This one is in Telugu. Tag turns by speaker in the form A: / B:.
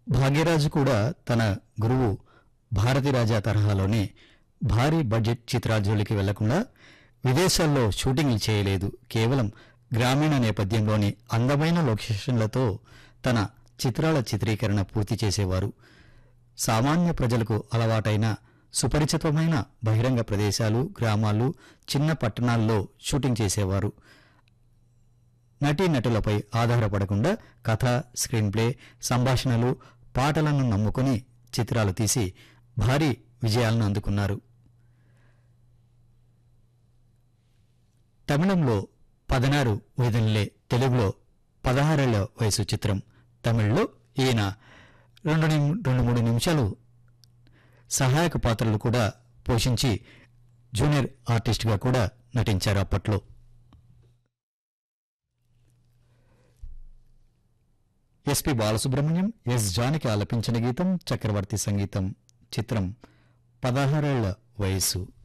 A: భాగ్యరాజు కూడా తన గురువు భారతిరాజా తరహాలోనే భారీ బడ్జెట్ చిత్రాల జోలికి వెళ్లకుండా విదేశాల్లో షూటింగ్లు చేయలేదు కేవలం గ్రామీణ నేపథ్యంలోని అందమైన లొకేషన్లతో తన చిత్రాల చిత్రీకరణ పూర్తి చేసేవారు సామాన్య ప్రజలకు అలవాటైన సుపరిచితమైన బహిరంగ ప్రదేశాలు గ్రామాలు చిన్న పట్టణాల్లో షూటింగ్ చేసేవారు నటీనటులపై ఆధారపడకుండా కథ స్క్రీన్ ప్లే సంభాషణలు పాటలను నమ్ముకుని చిత్రాలు తీసి భారీ విజయాలను అందుకున్నారు తమిళంలో పదనారు వేదనలే తెలుగులో పదహారేళ్ల వయసు చిత్రం తమిళ్లో ఈయన రెండు నిమ్- రెండు మూడు నిమిషాలు సహాయక పాత్రలు కూడా పోషించి జూనియర్ ఆర్టిస్ట్గా కూడా నటించారు అప్పట్లో ఎస్పి బాలసుబ్రహ్మణ్యం ఎస్ జానకి ఆలపించిన గీతం చక్రవర్తి సంగీతం చిత్రం పదహారేళ్ల వయస్సు